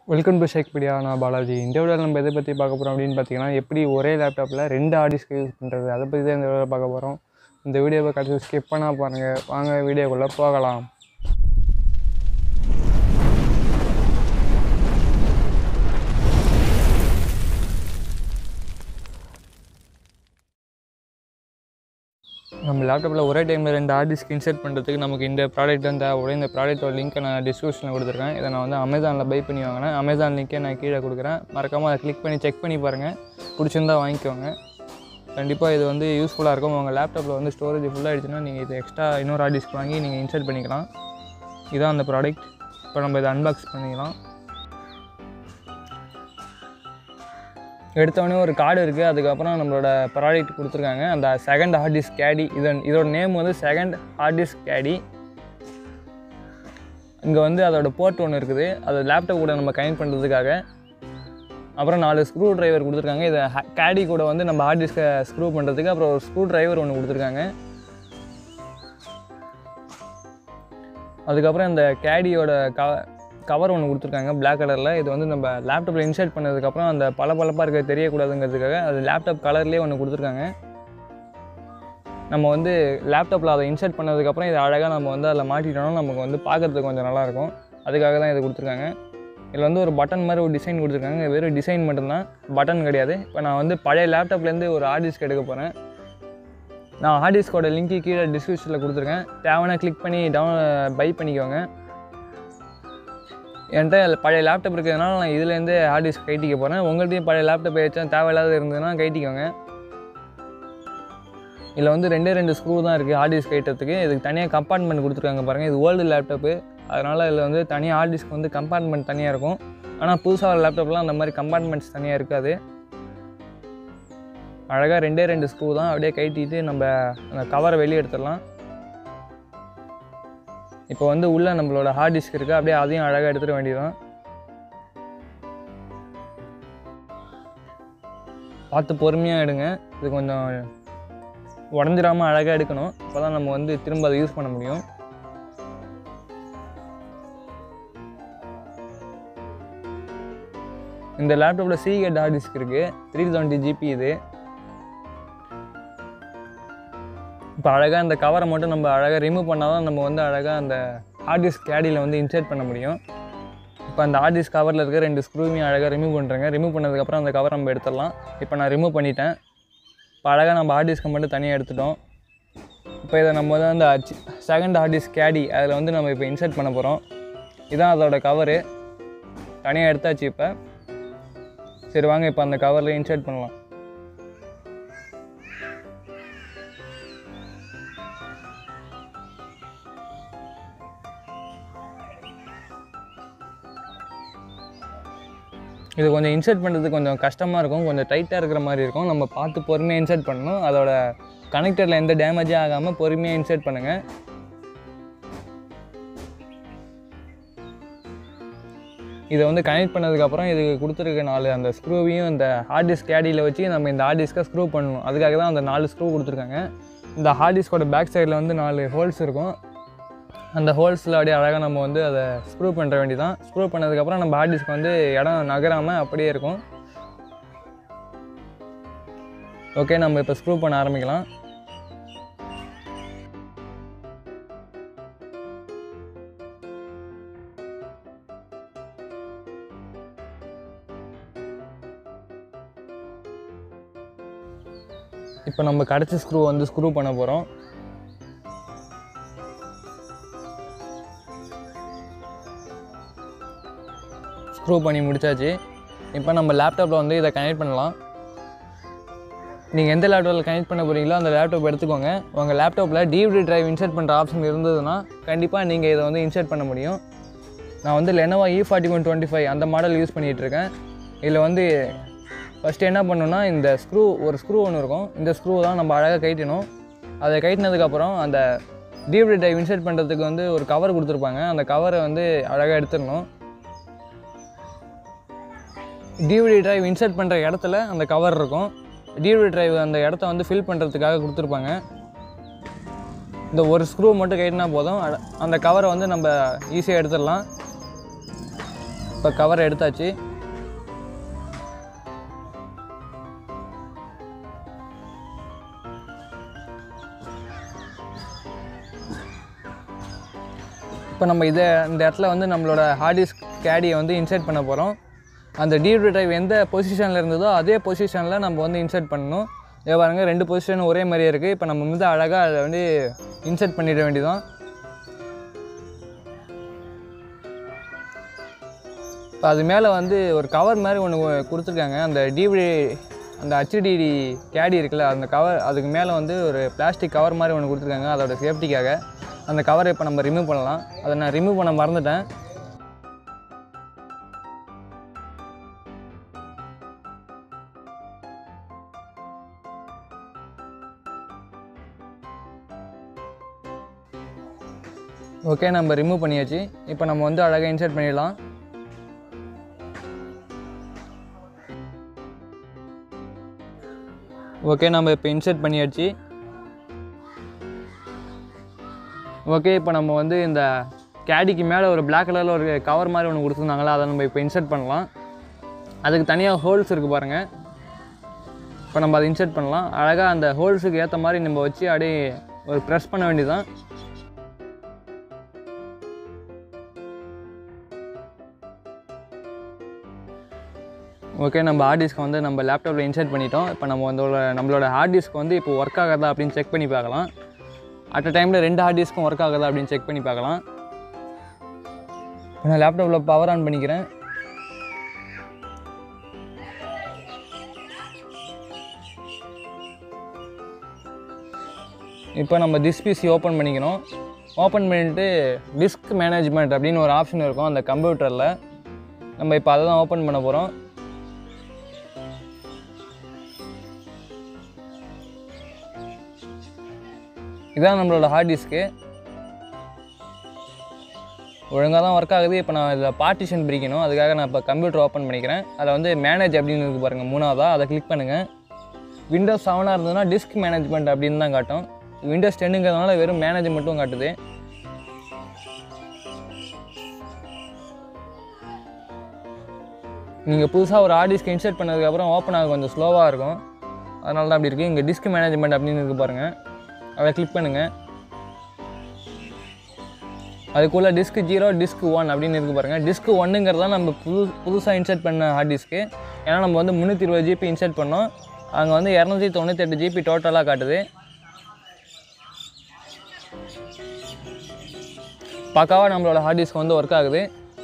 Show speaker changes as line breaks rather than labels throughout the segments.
welcome to ஷேக்பீடியா நான் பாலாஜி இந்த வீடியோவில் நம்ம எதை பற்றி பார்க்க போகிறோம் அப்படின்னு பார்த்தீங்கன்னா எப்படி ஒரே லேப்டாப்பில் ரெண்டு ஆடிஸ்க்கு யூஸ் பண்ணுறது அதை பற்றி தான் இந்த வீடியோவில் பார்க்க போகிறோம் இந்த வீடியோவை கடைசி ஸ்கிப் பண்ணால் பாருங்கள் வாங்க வீடியோக்குள்ளே போகலாம் நம்ம லேப்டாப்பில் ஒரே டைமில் ரெண்டு ஹார்ட் டிஸ்க் இன்சர்ட் பண்ணுறதுக்கு நமக்கு இந்த ப்ராடக்ட் தான் தேவைப்படும் இந்த ப்ராடக்ட்டோட லிங்க்கை நான் டிஸ்கிரிப்ஷனில் கொடுத்துருக்கேன் இதை நான் வந்து அமேசானில் பை பண்ணி வாங்கினேன் அமேசான் லிங்க்கே நான் கீழே கொடுக்குறேன் மறக்காமல் அதை கிளிக் பண்ணி செக் பண்ணி பாருங்கள் பிடிச்சிருந்தா வாங்கிக்கோங்க கண்டிப்பாக இது வந்து யூஸ்ஃபுல்லாக இருக்கும் உங்கள் லேப்டாப்பில் வந்து ஸ்டோரேஜ் ஃபுல்லாக ஆகிடுச்சுன்னா நீங்கள் இது எக்ஸ்ட்ரா இன்னொரு ஹார்ட் டிஸ்க் வாங்கி நீங்கள் இன்சர்ட் பண்ணிக்கலாம் இதான் அந்த ப்ராடக்ட் இப்போ நம்ம இதை அன்பாக்ஸ் பண்ணிக்கலாம் எடுத்தவொடனே ஒரு கார்டு இருக்குது அதுக்கப்புறம் நம்மளோட ப்ராடக்ட் கொடுத்துருக்காங்க அந்த செகண்ட் ஹார்ட் டிஸ்க் கேடி இதன் இதோட நேம் வந்து செகண்ட் ஹார்ட் டிஸ்க் கேடி இங்கே வந்து அதோட போர்ட் ஒன்று இருக்குது அது லேப்டாப் கூட நம்ம கனெக்ட் பண்ணுறதுக்காக அப்புறம் நாலு ஸ்க்ரூ டிரைவர் கொடுத்துருக்காங்க இதை கேடி கூட வந்து நம்ம ஹார்ட் டிஸ்கை ஸ்க்ரூ பண்ணுறதுக்கு அப்புறம் ஒரு ஸ்க்ரூ டிரைவர் ஒன்று கொடுத்துருக்காங்க அதுக்கப்புறம் இந்த கேடியோட க கவர் ஒன்று கொடுத்துருக்காங்க பிளாக் கலரில் இது வந்து நம்ம லேப்டாப்பில் இன்சர்ட் பண்ணதுக்கப்புறம் அந்த பளபளப்பாக இருக்க தெரியக்கூடாதுங்கிறதுக்காக அது லேப்டாப் கலர்லேயே ஒன்று கொடுத்துருக்காங்க நம்ம வந்து லேப்டாப்பில் அதை இன்சர்ட் பண்ணதுக்கப்புறம் இதை அழகாக நம்ம வந்து அதில் மாட்டிட்டோம்னா நமக்கு வந்து பார்க்குறதுக்கு கொஞ்சம் நல்லாயிருக்கும் அதுக்காக தான் இது கொடுத்துருக்காங்க இதில் வந்து ஒரு பட்டன் மாதிரி ஒரு டிசைன் கொடுத்துருக்காங்க வெறும் டிசைன் மட்டும்தான் பட்டன் கிடையாது இப்போ நான் வந்து பழைய லேப்டாப்லேருந்து ஒரு ஹார்ட் டிஸ்க் எடுக்க போகிறேன் நான் ஹார்ட் டிஸ்கோட லிங்க்கு கீழே டிஸ்கிரிப்ஷனில் கொடுத்துருக்கேன் தேவைன்னா கிளிக் பண்ணி டவுன் பை பண்ணிக்கோங்க என்கிட்ட பழைய லேப்டாப் இருக்கிறதுனால நான் இதுலேருந்து ஹார்ட் டிஸ்க் கைட்டிக்க போகிறேன் உங்கள்கிட்டயும் பழைய லேப்டாப் ஏதாச்சும் தேவையில்லாத இருந்ததுன்னா கைட்டிக்கோங்க இதில் வந்து ரெண்டே ரெண்டு ஸ்க்ரூ தான் இருக்குது ஹார்ட் டிஸ்க் கைட்டத்துக்கு இதுக்கு தனியாக கம்பார்ட்மெண்ட் கொடுத்துருக்காங்க பாருங்கள் இது ஓல்டு லேப்டாப்பு அதனால் இதில் வந்து தனியாக ஹார்ட் டிஸ்க் வந்து கம்பார்ட்மெண்ட் தனியாக இருக்கும் ஆனால் புதுசாக வர லேப்டாப்லாம் அந்த மாதிரி கம்பார்ட்மெண்ட்ஸ் தனியாக இருக்காது அழகாக ரெண்டே ரெண்டு ஸ்க்ரூ தான் அப்படியே கைட்டிட்டு நம்ம அந்த கவரை வெளியே எடுத்துடலாம் இப்போ வந்து உள்ளே நம்மளோட ஹார்ட் டிஸ்க் இருக்குது அப்படியே அதையும் அழகாக எடுத்துட வேண்டியதான் பார்த்து பொறுமையாக எடுங்க இது கொஞ்சம் உடஞ்சிடாமல் அழகாக எடுக்கணும் அப்போ தான் நம்ம வந்து திரும்ப அதை யூஸ் பண்ண முடியும் இந்த லேப்டாப்பில் சீகெட் ஹார்ட் டிஸ்க் இருக்குது த்ரீ டுவெண்ட்டி ஜிபி இது இப்போ அழகாக இந்த கவரை மட்டும் நம்ம அழகாக ரிமூவ் பண்ணால் தான் நம்ம வந்து அழகாக அந்த ஹார்ட் டிஸ்க் கேடியில் வந்து இன்சர்ட் பண்ண முடியும் இப்போ அந்த ஹார்ட் டிஸ்க் கவரில் இருக்க ரெண்டு ஸ்க்ரூவையும் அழகாக ரிமூவ் பண்ணுறேங்க ரிமூவ் பண்ணதுக்கப்புறம் அந்த கவர் நம்ம எடுத்துடலாம் இப்போ நான் ரிமூவ் பண்ணிட்டேன் இப்போ அழகாக நம்ம ஹார்ட் டிஸ்க்கை மட்டும் தனியாக எடுத்துட்டோம் இப்போ இதை நம்ம வந்து அந்த செகண்ட் ஹார்ட் டிஸ்க் கேடி அதில் வந்து நம்ம இப்போ இன்சர்ட் பண்ண போகிறோம் இதுதான் அதோட கவரு தனியாக எடுத்தாச்சு இப்போ சரி வாங்க இப்போ அந்த கவரில் இன்சர்ட் பண்ணலாம் இது கொஞ்சம் இன்சர்ட் பண்ணுறது கொஞ்சம் கஷ்டமாக இருக்கும் கொஞ்சம் டைட்டாக இருக்கிற மாதிரி இருக்கும் நம்ம பார்த்து பொறுமையாக இன்சர்ட் பண்ணணும் அதோட கனெக்டரில் எந்த டேமேஜும் ஆகாமல் பொறுமையாக இன்சர்ட் பண்ணுங்கள் இதை வந்து கனெக்ட் பண்ணதுக்கப்புறம் இதுக்கு கொடுத்துருக்க நாலு அந்த ஸ்க்ரூவையும் இந்த ஹார்ட் டிஸ்க் கேடியில் வச்சு நம்ம இந்த ஹார்ட் டிஸ்க்கை ஸ்க்ரூ பண்ணணும் அதுக்காக தான் அந்த நாலு ஸ்க்ரூ கொடுத்துருக்காங்க இந்த ஹார்ட் டிஸ்கோட பேக் சைடில் வந்து நாலு ஹோல்ஸ் இருக்கும் அந்த ஹோல்ஸில் அப்படியே அழகாக நம்ம வந்து அதை ஸ்க்ரூ பண்ணுற வேண்டியதான் ஸ்க்ரூ பண்ணதுக்கப்புறம் நம்ம ஹார்ட் டிஸ்க் வந்து இடம் நகராமல் அப்படியே இருக்கும் ஓகே நம்ம இப்போ ஸ்க்ரூ பண்ண ஆரம்பிக்கலாம் இப்போ நம்ம கடைச்சி ஸ்க்ரூ வந்து ஸ்க்ரூ பண்ண போகிறோம் ஸ்க்ரூ பண்ணி முடிச்சாச்சு இப்போ நம்ம லேப்டாப்பில் வந்து இதை கனெக்ட் பண்ணலாம் நீங்கள் எந்த லேப்டாப்பில் கனெக்ட் பண்ண போகிறீங்களோ அந்த லேப்டாப் எடுத்துக்கோங்க உங்கள் லேப்டாப்பில் டிவிடி டிரைவ் இன்சர்ட் பண்ணுற ஆப்ஷன் இருந்ததுன்னா கண்டிப்பாக நீங்கள் இதை வந்து இன்சர்ட் பண்ண முடியும் நான் வந்து Lenovo E forty one twenty five அந்த மாடல் யூஸ் பண்ணிகிட்ருக்கேன் இதில் வந்து ஃபஸ்ட்டு என்ன பண்ணணும்னா இந்த ஸ்க்ரூ ஒரு ஸ்க்ரூ ஒன்று இருக்கும் இந்த ஸ்க்ரூ தான் நம்ம அழகாக கைட்டணும் அதை கைட்டினதுக்கப்புறம் அந்த டிவிடி டிரைவ் இன்சர்ட் பண்ணுறதுக்கு வந்து ஒரு கவர் கொடுத்துருப்பாங்க அந்த கவரை வந்து அழகாக எடுத்துடணும் டிவிடி டிரைவ் இன்சர்ட் பண்ணுற இடத்துல அந்த கவர் இருக்கும் டிவிடி டிரைவ் அந்த இடத்த வந்து ஃபில் பண்ணுறதுக்காக கொடுத்துருப்பாங்க இந்த ஒரு ஸ்க்ரூ மட்டும் கைட்டினா போதும் அட- அந்த கவரை வந்து நம்ம ஈஸியாக எடுத்துடலாம் இப்போ கவர் எடுத்தாச்சு இப்போ நம்ம இதை இந்த இடத்துல வந்து நம்மளோட ஹார்ட் டிஸ்க் கேடியை வந்து இன்சர்ட் பண்ண போகிறோம் அந்த டிவிடி டைப் எந்த பொசிஷனில் இருந்ததோ அதே பொசிஷனில் நம்ம வந்து இன்சர்ட் பண்ணணும் இதோ பாருங்க ரெண்டு பொசிஷன் ஒரே மாதிரியே இருக்குது இப்போ நம்ம வந்து அழகாக அதை வந்து இன்சர்ட் பண்ணிட வேண்டியதான் இப்போ அது மேலே வந்து ஒரு கவர் மாதிரி ஒன்று கொடுத்துருக்காங்க அந்த டிவிடி அந்த ஹச்டிடி கேடி இருக்குல்ல அந்த கவர் அதுக்கு மேலே வந்து ஒரு பிளாஸ்டிக் கவர் மாதிரி ஒன்று கொடுத்துருக்காங்க அதோட சேஃப்டிக்காக அந்த கவரை இப்போ நம்ம ரிமூவ் பண்ணலாம் அதை நான் ரிமூவ் பண்ண மறந்துட்டேன் ஓகே நம்ம ரிமூவ் பண்ணியாச்சு இப்போ நம்ம வந்து அழகாக இன்சர்ட் பண்ணிடலாம் ஓகே நம்ம இப்போ இன்சர்ட் பண்ணியாச்சு ஓகே இப்போ நம்ம வந்து இந்த கேடிக்கு மேலே ஒரு Black கலரில் ஒரு கவர் மாதிரி ஒன்று கொடுத்துருந்தாங்களா அதை நம்ம இப்போ இன்சர்ட் பண்ணலாம் அதுக்கு தனியாக ஹோல்ஸ் இருக்குது பாருங்கள் இப்போ நம்ம அதை இன்சர்ட் பண்ணலாம் அழகாக அந்த ஹோல்ஸுக்கு ஏற்ற மாதிரி நம்ம வச்சு அப்படியே ஒரு ப்ரெஸ் பண்ண வேண்டியதுதான் ஓகே நம்ம ஹார்ட் டிஸ்க் வந்து நம்ம லேப்டாப்பில் இன்சர்ட் பண்ணிட்டோம் இப்போ நம்ம வந்து நம்மளோட ஹார்ட் டிஸ்க் வந்து இப்போ ஒர்க் ஆகுதா அப்படின்னு செக் பண்ணி பார்க்கலாம் அட் அ டைமில் ரெண்டு ஹார்ட் டிஸ்க்கும் ஒர்க் ஆகுதா அப்படின்னு செக் பண்ணி பார்க்கலாம் இப்போ நான் லேப்டாப்பில் பவர் ஆன் பண்ணிக்கிறேன் இப்போ நம்ம திஸ் பிசி ஓப்பன் பண்ணிக்கணும் ஓப்பன் பண்ணிட்டு டிஸ்க் மேனேஜ்மெண்ட் அப்படின்னு ஒரு ஆப்ஷன் இருக்கும் அந்த கம்ப்யூட்டரில் நம்ம இப்போ அதை தான் ஓப்பன் பண்ண போகிறோம் இதான் நம்மளோட ஹார்ட் டிஸ்க்கு ஒழுங்காக தான் ஒர்க் ஆகுது இப்போ நான் இதில் பார்ட்டிஷன் பிரிக்கணும் அதுக்காக நான் இப்போ கம்ப்யூட்டர் ஓப்பன் பண்ணிக்கிறேன் அதில் வந்து மேனேஜ் அப்படின்னு இருக்கு பாருங்கள் மூணாவதாக அதை கிளிக் பண்ணுங்கள் விண்டோஸ் செவனாக இருந்ததுன்னா டிஸ்க் மேனேஜ்மெண்ட் அப்படின்னு தான் காட்டும் விண்டோஸ் டென்னுங்கிறதுனால வெறும் மேனேஜ் மட்டும் காட்டுது நீங்கள் புதுசாக ஒரு ஹார்ட் டிஸ்க் இன்சர்ட் பண்ணதுக்கப்புறம் ஓப்பன் ஆக கொஞ்சம் ஸ்லோவாக இருக்கும் அதனால தான் அப்படி இருக்குது இங்கே டிஸ்க் மேனேஜ்மெண்ட் அப்படின்னு இருக்கு பாருங்கள் அதை கிளிக் பண்ணுங்கள் அதுக்குள்ளே டிஸ்க் ஜீரோ டிஸ்க் ஒன் அப்படின்னு இருக்கு பாருங்கள் டிஸ்க் ஒன்னுங்கிறது தான் நம்ம புது புதுசாக இன்சர்ட் பண்ண ஹார்ட் டிஸ்க்கு ஏன்னா நம்ம வந்து முந்நூற்றி இருபது ஜிபி இன்சர்ட் பண்ணோம் அங்கே வந்து இரநூத்தி தொண்ணூத்தெட்டு ஜிபி டோட்டலாக காட்டுது பக்காவாக நம்மளோட ஹார்ட் டிஸ்க் வந்து ஒர்க் ஆகுது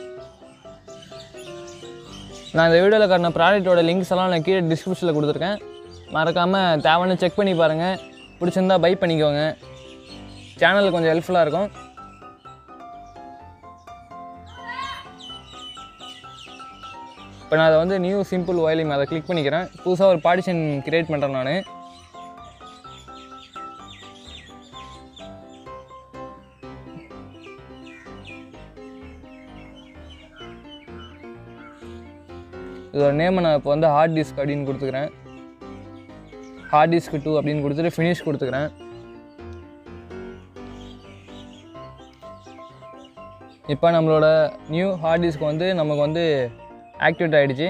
நான் இந்த வீடியோவில் காட்டின ப்ராடக்ட்டோட லிங்க்ஸ் எல்லாம் நான் கீழே டிஸ்கிரிப்ஷனில் கொடுத்துருக்கேன் மறக்காமல் தேவைன்னு செக் பண்ணி பாருங்கள் பிடிச்சிருந்தா பை பண்ணிக்கோங்க சேனலுக்கு கொஞ்சம் ஹெல்ப்ஃபுல்லாக இருக்கும் இப்போ நான் அதை வந்து நியூ சிம்பிள் வயலிங் அதை கிளிக் பண்ணிக்கிறேன் புதுசாக ஒரு பார்ட்டிஷன் கிரியேட் பண்ணுறேன் நான் இதோட நேமை நான் இப்போ வந்து ஹார்ட் டிஸ்க் அப்படின்னு கொடுத்துக்கிறேன் ஹார்ட் டிஸ்க் டூ அப்படின்னு கொடுத்துட்டு ஃபினிஷ் கொடுத்துக்கிறேன் இப்போ நம்மளோட நியூ ஹார்ட் டிஸ்க் வந்து நமக்கு வந்து ஆக்டிவேட் ஆகிடுச்சு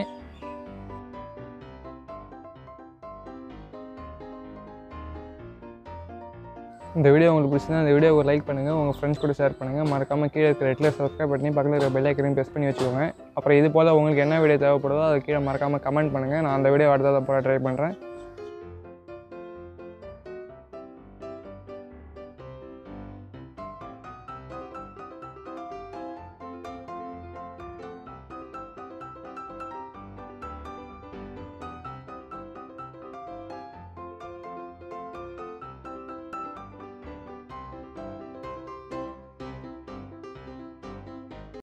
இந்த வீடியோ உங்களுக்கு பிடிச்சிருந்தா இந்த வீடியோ ஒரு லைக் பண்ணுங்கள் உங்கள் ஃப்ரெண்ட்ஸ் கூட ஷேர் பண்ணுங்கள் மறக்காமல் கீழே இருக்கிற ரெட்டில் சப்ஸ்கிரைப் பண்ணி பக்கத்தில் இருக்கிற பெல் ஐக்கனையும் ப்ரெஸ் பண்ணி வச்சுக்கோங்க அப்புறம் இது போல் உங்களுக்கு என்ன வீடியோ தேவைப்படுதோ அதை கீழே மறக்காமல் கமெண்ட் பண்ணுங்கள் நான் அந்த வீடியோ அடுத்ததை போட ட்ரை பண்ணுறேன்